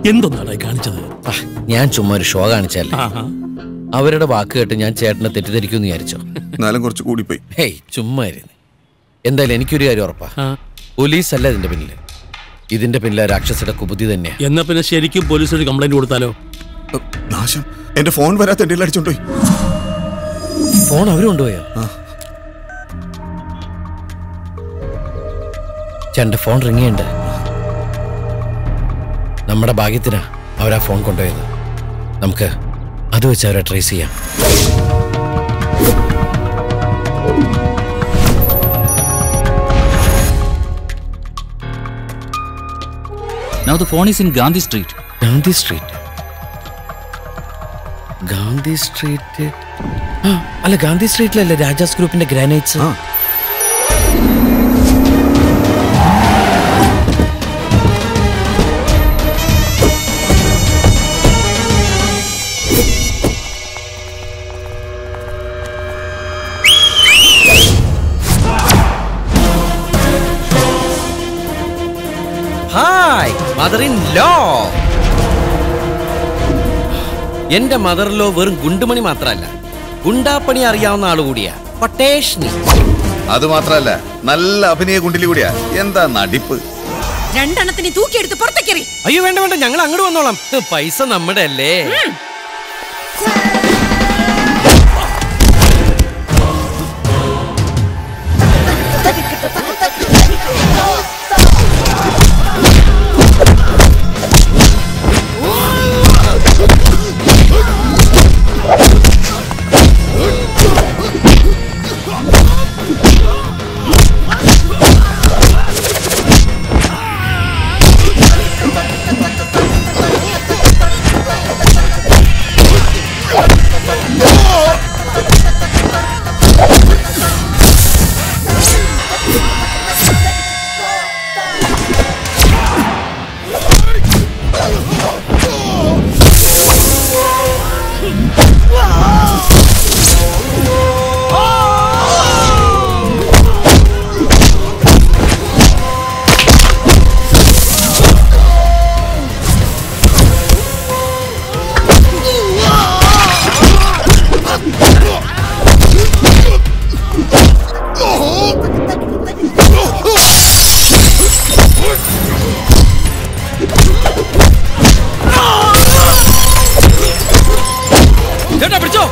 എന്തൊന്നാടായി കാണിച്ചത് ആ, ഞാൻ ചുമ്മാ ഒരു ഷോ കാണിച്ചല്ലേ ആഹാ. അവരുടെ വാക്ക് കേട്ട് ഞാൻ ചേട്ടനെ തെറ്റിദ്ധരിക്കുമെന്ന് വിചാരിച്ചോ എന്നാലും കുറച്ച് കൂടിപ്പോയി ഹേയ് ചുമ്മാ ഇരുന്ന് എന്തായാലും എനിക്കൊരു കാര്യം ഉറപ്പാ ആ. പോലീസ് അല്ല ഇതിന്റെ പിന്നില് ഇതിന്റെ പിന്നിലെ രാക്ഷസിയുടെ കുബുദ്ധി തന്നെയാ എന്നാ പിന്നെ ശരിക്കും പോലീസിന് കംപ്ലൈന്റ് കൊടുത്താലോ ഉം, നാശം എന്റെ ഫോൺ വരാത്ത എന്റെ അടിച്ചോണ്ടോയി ഫോൺ അവര് കൊണ്ടുപോയോ ചേട്ടന്റെ ഫോൺ റിങ് ചെയ്യണ്ട് നമ്മുടെ ഭാഗ്യത്തിനാ അവരാ ഫോൺ കൊണ്ടുപോയത് നമുക്ക് അത് വെച്ച് അവരെ ട്രേസ് ചെയ്യാം Now the phone is in Gandhi Street. Gandhi street Gandhi street ആ അല്ല ഗാന്ധി സ്ട്രീറ്റിലല്ലേ രാജാസ് ഗ്രൂപ്പിന്റെ ഗ്രാനൈറ്റ്സ് ആ. ഹായ് മദർ ഇൻ ലോ എന്റെ മദർ ലോ വെറും ഗുണ്ടുമണി മാത്രല്ല ഗുണ്ടാപ്പണി അറിയാവുന്ന ആള് കൂടിയാ കൊട്ടേഷനി അത് മാത്രല്ല നല്ല അഭിനയ കുണ്ടിലി കൂടിയാ എന്താ നടിപ്പ് രണ്ടെണ്ണത്തിന് തൂക്കിയെടുത്ത് പുറത്തേക്കെറി അയ്യോ വേണ്ട വേണ്ട ഞങ്ങൾ അങ്ങോട്ട് വന്നോളാം പൈസ നമ്മുടെ അല്ലേ ചേട്ടാ പിടിച്ചോ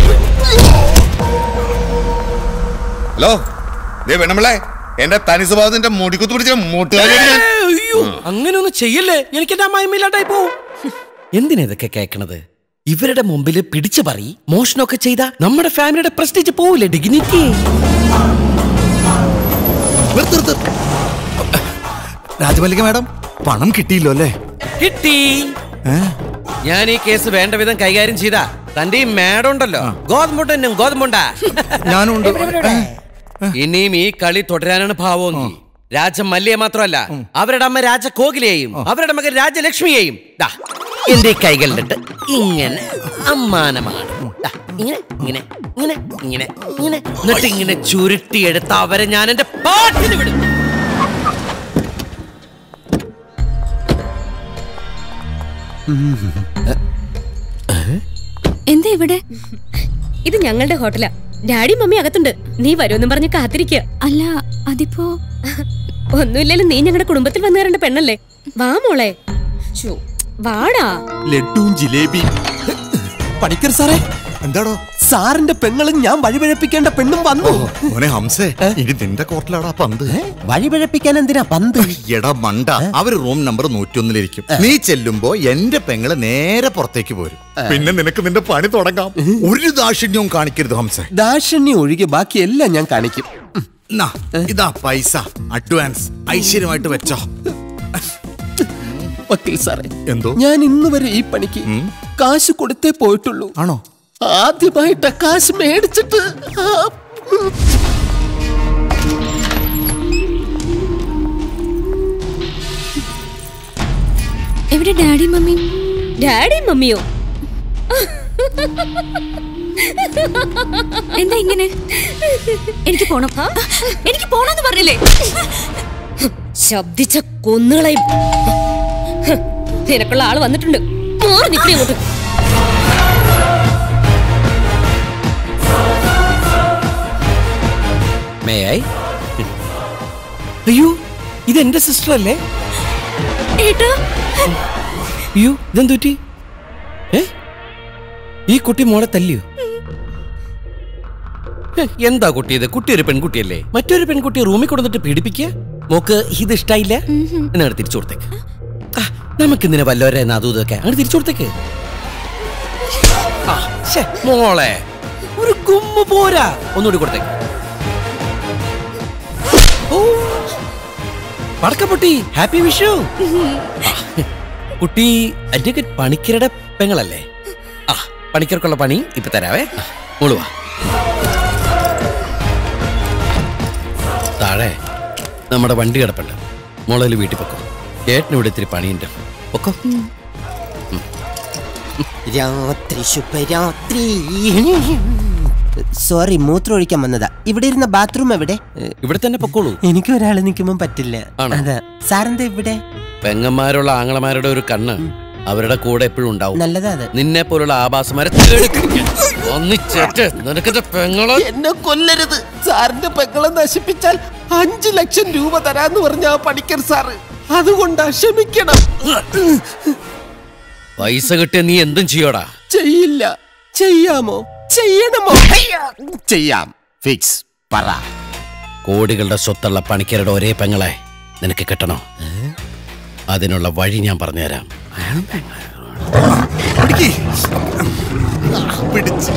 ഹലോ ദേ വേണമല്ലേ എന്റെ തനി സ്വഭാവത്തിന്റെ മുടിക്കുത്ത് പിടിച്ച മുട്ടുകാരി ഞാൻ അയ്യോ അങ്ങനെയൊന്നും ചെയ്യല്ലേ എനിക്ക് എന്റെ അമ്മായിമില്ലാണ്ടായി പോവും എന്തിനാ ഇതൊക്കെ കേക്കണത് ഇവരുടെ മുമ്പിൽ പിടിച്ചു പറ മോഷണമൊക്കെ ചെയ്ത നമ്മുടെ ഫാമിലിയുടെ പ്രസ്റ്റീജ് പോവില്ലേ ഡിഗ്നിറ്റി രാജമല്ലിക മാഡം പണം കിട്ടിയില്ലോ അല്ലേ കിട്ടി ഞാൻ ഈ കേസ് വേണ്ട വിധം കൈകാര്യം ചെയ്ത തന്റെ ഈ മാഡം ഉണ്ടല്ലോ ഗോതമ്പുണ്ടെന്നും ഗോതമ്പുണ്ട ഞാനുണ്ട് ഇനിയും ഈ കളി തുടരാനാണ് ഭാവമെങ്കിൽ രാജ മല്ലിയെ മാത്രമല്ല അവരുടെ അമ്മ രാജ കോകിലെയും അവരുടെ മകൻ രാജലക്ഷ്മിയെയും ദാ, എന്റെ ഈ കൈകളിലിട്ട് ഇങ്ങനെ അമ്മാനമാണ് ദാ, ഇങ്ങനെ ഇങ്ങനെ ഇങ്ങനെ ഇങ്ങനെ ഇങ്ങനെ എന്നിട്ട് ഇങ്ങനെ ചുരുട്ടിയെടുത്ത് അവരെ ഞാൻ എന്റെ പാട്ടിന് വിടും എന്താ ഇവിടെ ഇത് ഞങ്ങളുടെ ഹോട്ടലാ ഡാഡി മമ്മി അകത്തുണ്ട് നീ വരുമെന്നും പറഞ്ഞ് കാത്തിരിക്കുക അല്ല അതിപ്പോ ഒന്നുമില്ലല്ലോ നീ ഞങ്ങളുടെ കുടുംബത്തിൽ വന്നു കയറേണ്ട പെണ്ണല്ലേ വാ മോളെ ശ്ശോ, വാടാ ലഡ്ഡുവും ജിലേബി പണിക്കർ സാറേ എന്താടോ സാറിന്റെ പെങ്ങളും ഞാൻ വഴിപഴപ്പിക്കേണ്ട പെണ്ണും വന്നു മോനെ ഹംസേ ഇനി നിന്റെ കോർട്ടിലാടാ പന്ത് വഴിപഴപ്പിക്കാൻ എന്തിനാ പന്ത് എടാ മണ്ട അവര് റൂം നമ്പർ നൂറ്റൊന്നിലിരിക്കും നീ ചെല്ലുമ്പോ എന്റെ പെങ്ങള് നേരെ പുറത്തേക്ക് പോരും പിന്നെ നിനക്ക് നിന്റെ പണി തുടങ്ങാം ഒരു ദാക്ഷിണ്യവും കാണിക്കരുത് ഹംസേ ദാക്ഷണ്യം ഒഴികെ ബാക്കി എല്ലാം ഞാൻ കാണിക്കും നാ, ഇതാ പൈസ അഡ്വാൻസ് ഐശ്വര്യമായിട്ട് വെച്ചോ വക്കീൽ സാറേ എന്തോ ഞാൻ ഇന്ന് വരെ ഈ പണിക്ക് കാശ് കൊടുത്തേ പോയിട്ടുള്ളൂ ആണോ ആദ്യമായിട്ടാ കാശ് മേടിച്ചിട്ട് ആ, എവിടെ ഡാഡി മമ്മി ഡാഡി മമ്മിയോ എന്താ ഇങ്ങനെ എനിക്ക് പോണം എനിക്ക് പോണെന്ന് പറഞ്ഞില്ലേ ശബ്ദിച്ച കൊന്നുകളയും നിനക്കുള്ള ആള് വന്നിട്ടുണ്ട് മാറി നിക്കണേ അങ്ങോട്ട് മേ ഐ അയ്യോ ഇത് എന്റെ സിസ്റ്റർ അല്ലേ ഏട്ടാ അയ്യോ ഇതെന്തു പറ്റി ഏ ഈ കുട്ടി മോളെ തല്ലിയോ ഹെ, എന്താ കുട്ടി ഇത് കുട്ടി ഒരു പെൺകുട്ടിയല്ലേ മറ്റൊരു പെൺകുട്ടിയെ റൂമിൽ കൊണ്ടുവന്നിട്ട് പീഡിപ്പിക്കുക മോക്ക് ഇത് ഇഷ്ടായില്ല എന്നാണ് തിരിച്ചു കൊടുത്തേക്ക് ആ, നമുക്കിന്നിനെ വല്ലവരെ അതും ഇതൊക്കെ അങ്ങനെ തിരിച്ചു കൊടുത്തേക്ക് ആ, ശ്ശെ, മോളെ ഒരു കുമ്മ പോരാ ഒന്നുകൂടി കൊടുത്തേക്ക് ഓ പടക്കപ്പൊട്ടി ഹാപ്പി വിഷു ആ, കുട്ടി അഡ്വക്കേറ്റ് പണിക്കരുടെ പെങ്ങളല്ലേ ആ പണിക്കർക്കുള്ള പണി ഇപ്പൊ തരാവേ ആ, മോള് വാ താഴെ നമ്മുടെ വണ്ടി കിടപ്പുണ്ട് മോളല് വീട്ടിൽ പൊക്കോ ഏട്ടനിവിടെ ഇത്തിരി പണിയുണ്ട് പൊക്കോ രാത്രി ശുഭരാത്രി സോറി മൂത്രം ഒഴിക്കാൻ വന്നതാ ഇവിടെ ഇരുന്ന ബാത്റൂം എവിടെ ഇവിടെ തന്നെ പൊക്കോളൂ എനിക്ക് ഒരാൾ നിൽക്കുമ്പോൾ പറ്റില്ല ആണോ? അതാ സാറെന്താ ഇവിടെ പെങ്ങന്മാരുള്ള ആങ്ങളമാരുടെ ഒരു കണ്ണ് അവരുടെ കൂടെ എപ്പോഴും ഉണ്ടാവും നല്ലതാ അത് നിന്നെ പോലുള്ള ആഭാസമാരെ തേടിപ്പിടിക്കാൻ. ഒന്നിച്ചേറ്റ് നിനക്കിന്റെ പെങ്ങളെ എന്നെ കൊല്ലരുത് സാറിന്റെ പെങ്ങളെ നശിപ്പിച്ചാൽ അഞ്ചു ലക്ഷം രൂപ തരാന്ന് പറഞ്ഞ ആ പണിക്കർ സാറ് അതുകൊണ്ടാ ക്ഷമിക്കണം പൈസ കിട്ടിയ നീ എന്തും ചെയ്യോടാ ചെയ്യില്ല ചെയ്യാമോ ചെയ്യണമോ ചെയ്യാം ഫിക്സ് പറ കോടികളുടെ സ്വത്തുള്ള പണിക്കരുടെ ഒരേ പെങ്ങളെ നിനക്ക് കിട്ടണോ അതിനുള്ള വഴി ഞാൻ പറഞ്ഞുതരാം പിടിക്ക്. ആ, പിടിച്ച്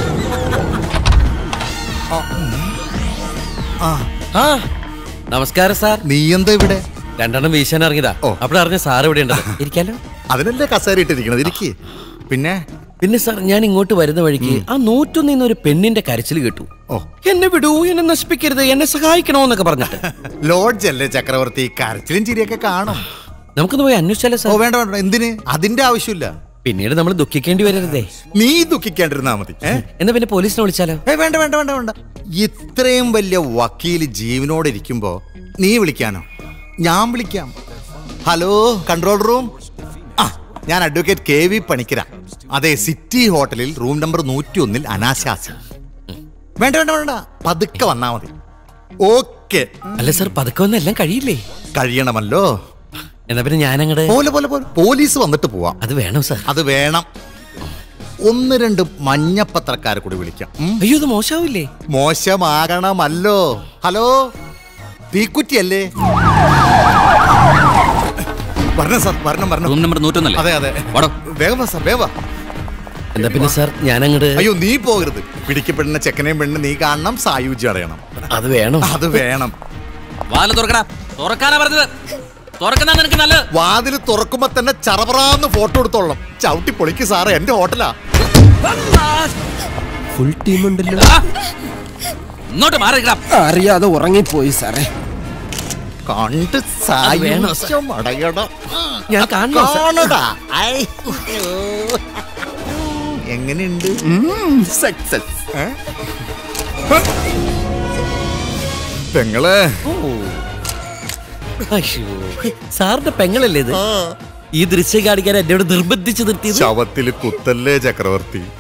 ആ നമസ്കാരം സാർ നീ എന്താ ഇവിടെ രണ്ടെണ്ണം വീശാൻ ഇറങ്ങിയതാ ഓ. അവിടെ അറിഞ്ഞ സാർ ഇവിടെ ഉണ്ടത് ഇരിക്കാലോ അതിനല്ലേ കസേര ഇട്ടിരിക്കണത് ഇരിക്ക് പിന്നെ പിന്നെ സാർ ഞാൻ ഇങ്ങോട്ട് വരുന്ന വഴിക്ക് ആ നൂറ്റൊന്നിൽ നിന്ന് ഒരു പെണ്ണിന്റെ കരച്ചിൽ കേട്ടു ഓ എന്നെ വിടൂ എന്നെ നശിപ്പിക്കരുത് എന്നെ സഹായിക്കണോ എന്നൊക്കെ പറഞ്ഞിട്ട് ലോഡ്ജ് അല്ലേ ചക്രവർത്തി കരച്ചിലും ചിരിയൊക്കെ കാണും നമുക്കൊന്ന് പോയി അന്വേഷിച്ചാലോ ഓ സാർ വേണ്ട വേണ്ട എന്തിന് അതിന്റെ ആവശ്യമില്ല പിന്നീട് നമ്മൾ ദുഃഖിക്കേണ്ടി വരരുതേ നീ ദുഃഖിക്കാണ്ടിരുന്നാ മതി ഏ? എന്നാ പിന്നെ പോലീസിനെ വിളിച്ചാലോ ഏ വേണ്ട വേണ്ട വേണ്ട വേണ്ട ഇത്രയും വലിയ വക്കീല് ജീവനോടെ ഇരിക്കുമ്പോ നീ വിളിക്കാനോ ഞാൻ വിളിക്കാം ഹലോ കൺട്രോൾ റൂം ആ ഞാൻ അഡ്വക്കേറ്റ് കെ വി പണിക്കര അതെ സിറ്റി ഹോട്ടലിൽ റൂം നമ്പർ നൂറ്റി ഒന്നിൽ അനാശാസി വേണ്ട വേണ്ട വേണ്ട പതുക്കെ വന്നാ മതി ഓക്കെ അല്ല സാർ പതുക്കെ ഒന്നും എല്ലാം കഴിയില്ലേ കഴിയണമല്ലോ എന്നാ പിന്നെ ഞാനങ്ങട് പോലെ പോലെ പോലെ പോലീസ് വന്നിട്ട് പോവാം അത് വേണം സാർ അത് വേണം ഒന്ന് രണ്ട് മഞ്ഞപ്പത്രക്കാരെ കൂടി വിളിക്കാം ഉം? അയ്യോ ഇത് മോശമാവില്ലേ മോശമാകണമല്ലോ ഹലോ തീക്കുറ്റിയല്ലേ വരണം സാർ വരണം വരണം റൂം നമ്പർ നൂറ്റൊന്നല്ലേ അതെ അതെ വാടോ. വേഗം വാ സാർ വേഗം വാ. എന്താ പിന്നെ സാർ ഞാനങ്ങട് അയ്യോ നീ പോകരുത് പിടിക്കപ്പെടുന്ന ചെക്കനെയും പെണ്ണ് നീ കാണണം സായുജ്യം അറിയണം അത് വേണം അത് വേണം വാല് തുറക്കടാ തുറക്കാനാ പറഞ്ഞത് തുറക്കുന്ന നിനക്ക് നല്ലത് വാതിൽ തുറക്കുമ്പോ തന്നെ ചറപറാന്ന് ഫോട്ടോ എടുത്തോളണം ചവിട്ടി പൊളിക്ക് സാറേ എന്റെ ഹോട്ടലാ ഫുൾ ടീം ഉണ്ടല്ലോ ആ! ഇങ്ങോട്ട് മാറിക്കടാ അറിയാതെ ഉറങ്ങിപ്പോയി സാറേ കണ്ട് വേണോ, സാർ? സായുജ്യം അടയടാ ഞാൻ കാണണോ സാർ? കാണടാ ഐ, അയ്യോ. എങ്ങനെയുണ്ട് സക്സസ് ഏ? പെങ്ങളെ അയ്യോ സാറിന്റെ പെങ്ങളല്ലേ ഇത് ഈ ദൃശ്യം കാണിക്കാൻ എന്നോട് നിർബന്ധിച്ച് നിർത്തിയത് ശവത്തില് കുത്തല്ലേ ചക്രവർത്തി